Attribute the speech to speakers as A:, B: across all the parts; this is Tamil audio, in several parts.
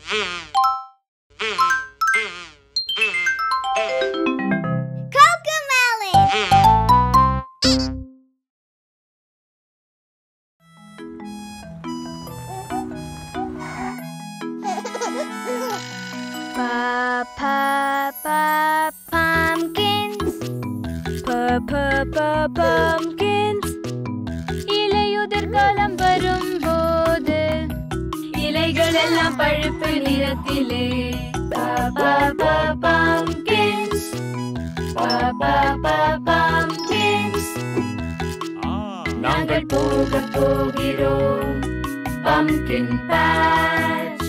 A: Pa, pa, pa, pumpkins. Pa, pa, pa, pumpkins. இலையுதிர் காலம் வரும்போது இலைகள் எல்லாம் பழுப்பு நிறத்திலே Pa, pa, pa, pumpkins. Pa, pa, pa, pumpkins. நாங்கள் போக போகிறோம் பம்கின் பேட்ச்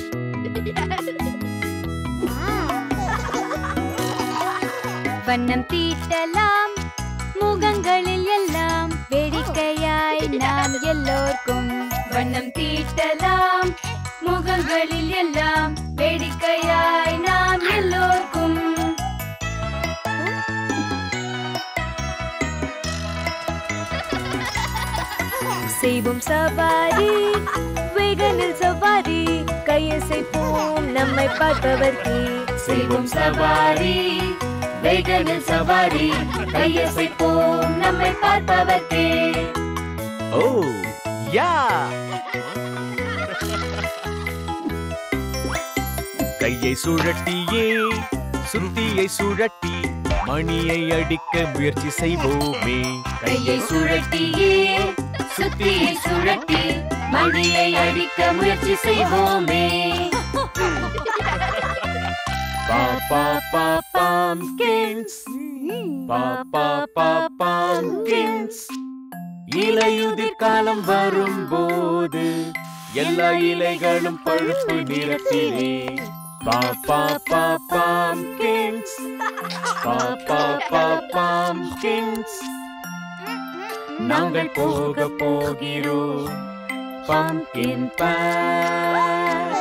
A: வண்ணம் தீட்டலாம் முகங்களில் எல்லாம் வேடிக்கையாய் நாம் எல்லோர்க்கும் வண்ணம் தீட்டலாம் முகங்களில் எல்லாம் வேடிக்கையாய் நாம் எல்லோர்க்கும் செய்வோம் சவாரி வேகனில் சவாரி கையசைப்போம் நம்மை பார்ப்பவர்க்கு செய்வோம் சவாரி வேகனில் சவாரி கையசைப்போம் நம்மை பார்ப்பவர்க்கு
B: ஓ யா கையை சுழட்டியே சுத்தியை சுழட்டி மணியை அடிக்க முயற்சி செய்வோமே
A: கையை சுழட்டியே சுத்தியை சுழட்டி மணியை அடிக்க முயற்சி செய்வோமே
B: பா பா பா pumpkins பா பா பா pumpkins இலையுதிர் காலம் வரும்போது எல்லா இலைகளும் பழுப்பு நிறத்திலே பா பா பா pumpkins பா பா பா pumpkins நாங்கள் போக போகிறோம் pumpkin patch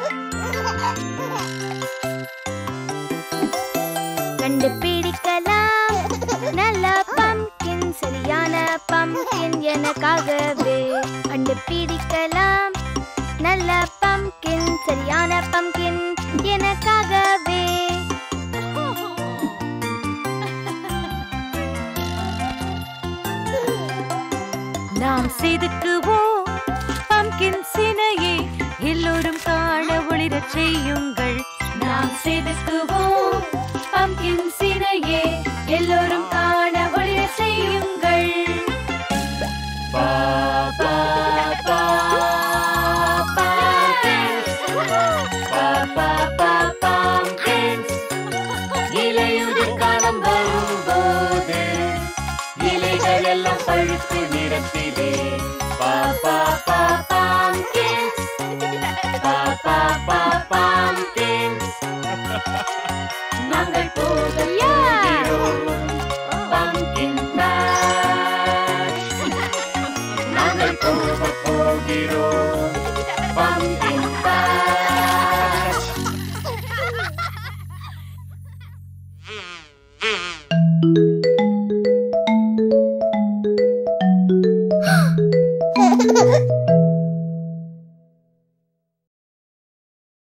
A: கண்டுபிடிக்கலாம் நல்ல பம்கின் சரியான பம்கின் எனக்காகவே கண்டுபிடிக்கலாம் நல்ல பம்கின் சரியான பம்கின் எனக்காகவே நாம் செதுக்குவோம் பம்கின் சினையை எல்லோரும் காண ஒளிரச் செய்யுங்கள் நாம் செதுக்குவோம் பம்கின் சினையை எல்லோரும் காண ஒளிரச் செய்யுங்கள்
B: பா பா பா pumpkins பா பா பா pumpkins இலையுதிர் காலம் வரும்போது இலைகள் எல்லாம் பழுப்பு நிறத்திலே